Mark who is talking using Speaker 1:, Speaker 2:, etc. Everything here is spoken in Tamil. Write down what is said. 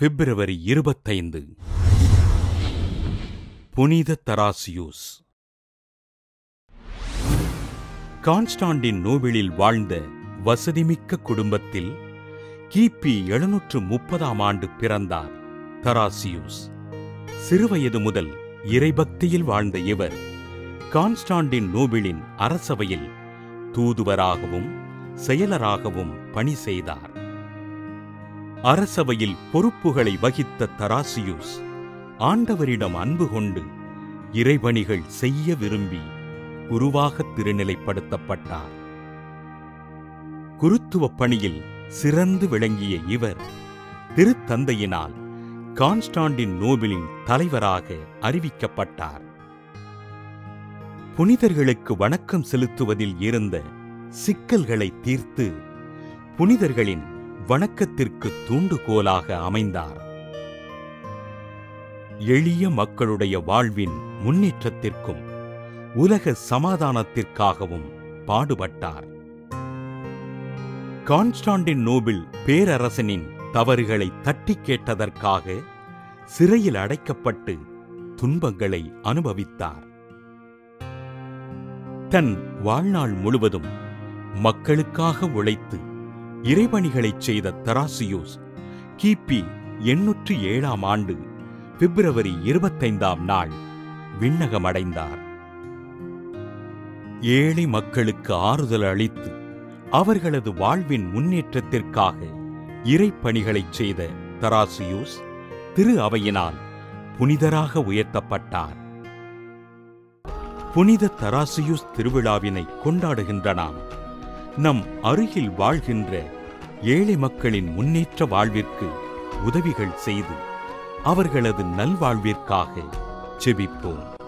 Speaker 1: பிப்ரவரி இருபத்தைந்து புனித தராசியூஸ் கான்ஸ்டாண்டின் நோபிளில் வாழ்ந்த வசதிமிக்க குடும்பத்தில் கிபி எழுநூற்று முப்பதாம் ஆண்டு பிறந்தார் தராசியூஸ் சிறுவயது முதல் இறைபக்தியில் வாழ்ந்த இவர் கான்ஸ்டாண்டின் நோபிளின் அரசவையில் தூதுவராகவும் செயலராகவும் பணி செய்தார் அரசவையில் பொறுப்புகளை வகித்த தராசியூஸ் ஆண்டவரிடம் அன்பு கொண்டு இறைபணிகள் செய்ய விரும்பி குருவாக திருநிலைப்படுத்தப்பட்டார் குருத்துவப் பணியில் சிறந்து விளங்கிய இவர் திருத்தந்தையினால் கான்ஸ்டாண்டின் நோபிளின் தலைவராக அறிவிக்கப்பட்டார் புனிதர்களுக்கு வணக்கம் செலுத்துவதில் இருந்த சிக்கல்களை தீர்த்து புனிதர்களின் வணக்கத்திற்கு தூண்டுகோலாக அமைந்தார் எளிய மக்களுடைய வாழ்வின் முன்னேற்றத்திற்கும் உலக சமாதானத்திற்காகவும் பாடுபட்டார் கான்ஸ்டாண்டின் நோபிள் பேரரசனின் தவறுகளை தட்டி கேட்டதற்காக சிறையில் அடைக்கப்பட்டு துன்பங்களை அனுபவித்தார் தன் வாழ்நாள் முழுவதும் மக்களுக்காக உழைத்து இறைபணிகளைச் செய்த தராசியூஸ் கிபி எண்ணூற்று ஏழாம் ஆண்டு பிப்ரவரி இருபத்தைந்தாம் நாள் விண்ணகமடைந்தார் ஏழை மக்களுக்கு ஆறுதல் அளித்து அவர்களது வாழ்வின் முன்னேற்றத்திற்காக இறைப்பணிகளைச் செய்த தராசியூஸ் திரு அவையினால் புனிதராக உயர்த்தப்பட்டார் புனித தராசியூஸ் திருவிழாவினை கொண்டாடுகின்ற நாம் நம் அருகில் வாழ்கின்ற ஏழை மக்களின் முன்னேற்ற வாழ்விற்கு உதவிகள் செய்து அவர்களது நல்வாழ்விற்காக செபிப்போம்